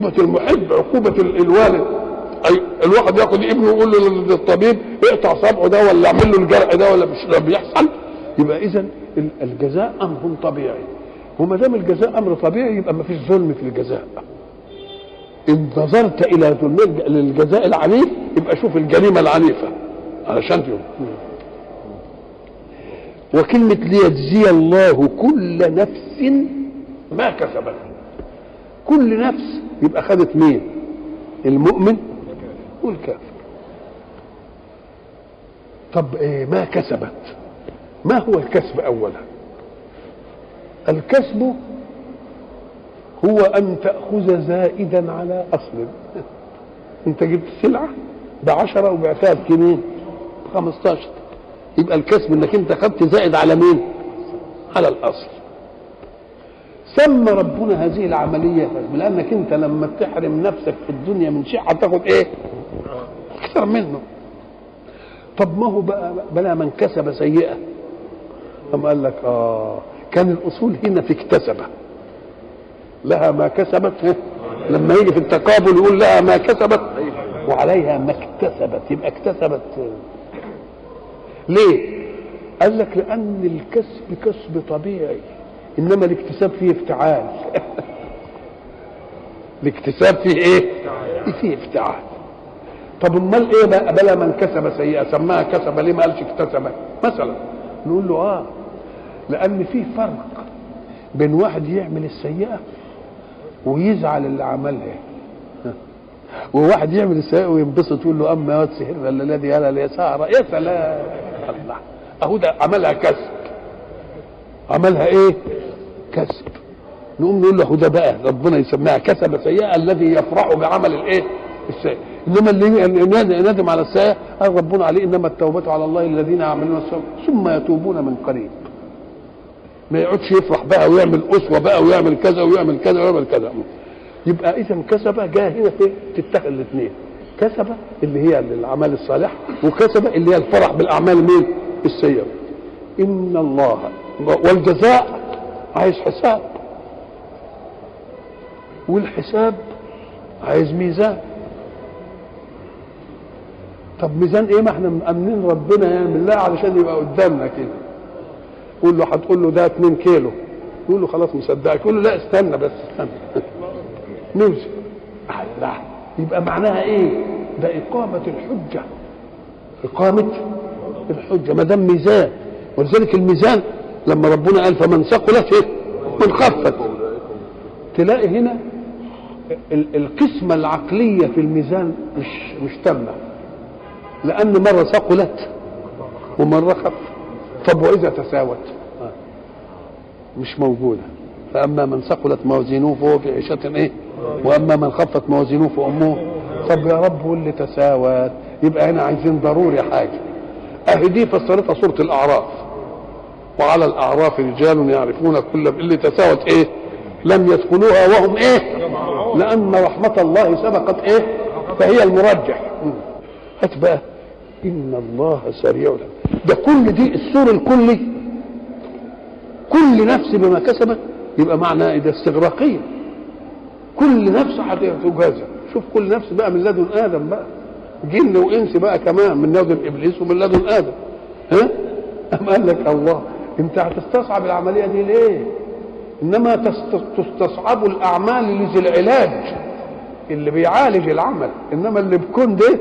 عقوبة المحب عقوبة ال- الوالد أي الواحد ياخد ابنه يقول له للطبيب اقطع صبعه ده ولا اعمل له الجرح ده ولا مش ده بيحصل يبقى اذا ال- الجزاء امر طبيعي وما دام الجزاء امر طبيعي يبقى ما فيش ظلم في الجزاء ان نظرت الى ظلم الج- للجزاء العنيف يبقى شوف الجريمه العنيفه علشان تقول وكلمة ليجزي الله كل نفس ما كسبت كل نفس يبقى خدت مين المؤمن والكافر طب إيه ما كسبت ما هو الكسب اولا الكسب هو ان تاخذ زائدا على اصل انت جبت سلعه بعشرة وبعتها بكمين بخمستاشر يبقى الكسب انك انت خدت زائد على مين على الاصل سمى ربنا هذه العملية كسب لأنك أنت لما تحرم نفسك في الدنيا من شيء هتاخد إيه؟ أكثر منه. طب ما هو بقى بلا من كسب سيئة. أم قال لك آه كان الأصول هنا في اكتسبة. لها ما كسبت ها؟ لما يجي في التقابل يقول لها ما كسبت وعليها ما اكتسبت يبقى اكتسبت ليه؟ قال لك لأن الكسب كسب طبيعي انما الاكتساب فيه افتعال الاكتساب فيه ايه فيه افتعال طب امال ايه بقى بلا من كسب سيئه سماها كسب ليه ما قالش اكتسب مثلا نقول له اه لان في فرق بين واحد يعمل السيئه ويزعل اللي عملها وواحد يعمل السيئه وينبسط يقول له اما يا سهر الذي يرى اليسار يا سلام الله اهو ده عملها كسب عملها ايه كسب نقوم نقول له ده بقى ربنا يسميها كسب سيئه الذي يفرح بعمل الايه السيئه انما اللي ندم على السيئه قال ربنا عليه انما التوبه على الله الذين يعملون السوء ثم يتوبون من قريب ما يقعدش يفرح بقى ويعمل اسوه بقى ويعمل كذا ويعمل كذا ويعمل كذا يبقى اذا كسبه جاء هنا في تتخذ الاثنين كسبه اللي هي الاعمال الصالحه وكسبه اللي هي الفرح بالاعمال مين السيئه ان الله والجزاء عايز حساب والحساب عايز ميزان طب ميزان ايه ما احنا مأمنين ربنا يعمل لها علشان يبقى قدامنا كده قول له هتقول له ده 2 كيلو يقول له خلاص مصدقك يقول له لا استنى بس استنى نوزن الله يبقى معناها ايه ده إقامة الحجة إقامة الحجة ما دام ميزان ولذلك الميزان لما ربنا قال فمن ثقلت ايه من خفت تلاقي هنا ال- القسمة العقلية في الميزان مش مش تامة لأن مرة ثقلت ومرة خفت طب وإذا تساوت مش موجودة فأما من ثقلت موازينه فهو في عيشة إيه وأما من خفت موازينه فأمه طب يا رب هو اللي تساوت يبقى هنا عايزين ضروري حاجة أهي دي فسرتها سورة الأعراف وعلى الأعراف رجال يعرفون كل اللي تساوت إيه لم يدخلوها وهم إيه لأن رحمة الله سبقت إيه فهي المرجح هات بقى إن الله سريع الحساب. ده كل دي السور الكلي كل نفس بما كسبت يبقى معناه إيه ده استغراقية كل نفس هتجازى شوف كل نفس بقى من لدن آدم بقى جن وإنس بقى كمان من لدن إبليس ومن لدن آدم ها أم قال لك الله أنت هتستصعب العملية دي ليه إنما تست- تستصعب الأعمال لذي العلاج اللي بيعالج العمل إنما اللي بكون ده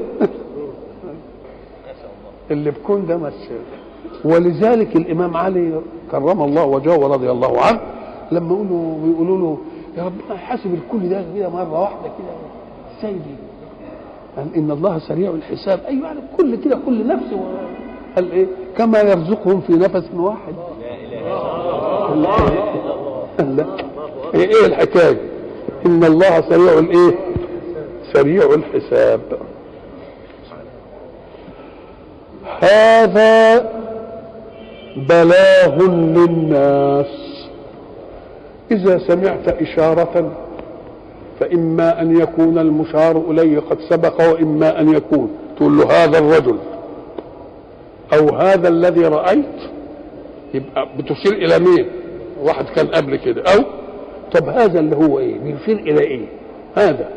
اللي بكون ده مش ولذلك الامام علي كرم الله وجهه ورضي الله عنه لما يقولوا بيقولوا له يا ربنا يحاسب الكل ده كده مره واحده كده سيدي قال ان الله سريع الحساب ايوه يعني كل كده كل نفس و... قال ايه كما يرزقهم في نفس واحد قال لا ايه ايه الحكايه ان الله سريع الايه سريع الحساب هذا بلاغ للناس إذا سمعت إشارة فإما أن يكون المشار إليه قد سبق وإما أن يكون تقول له هذا الرجل أو هذا الذي رأيت يبقى بتشير إلى مين؟ واحد كان قبل كده أو طب هذا اللي هو إيه؟ بيشير إلى إيه؟ هذا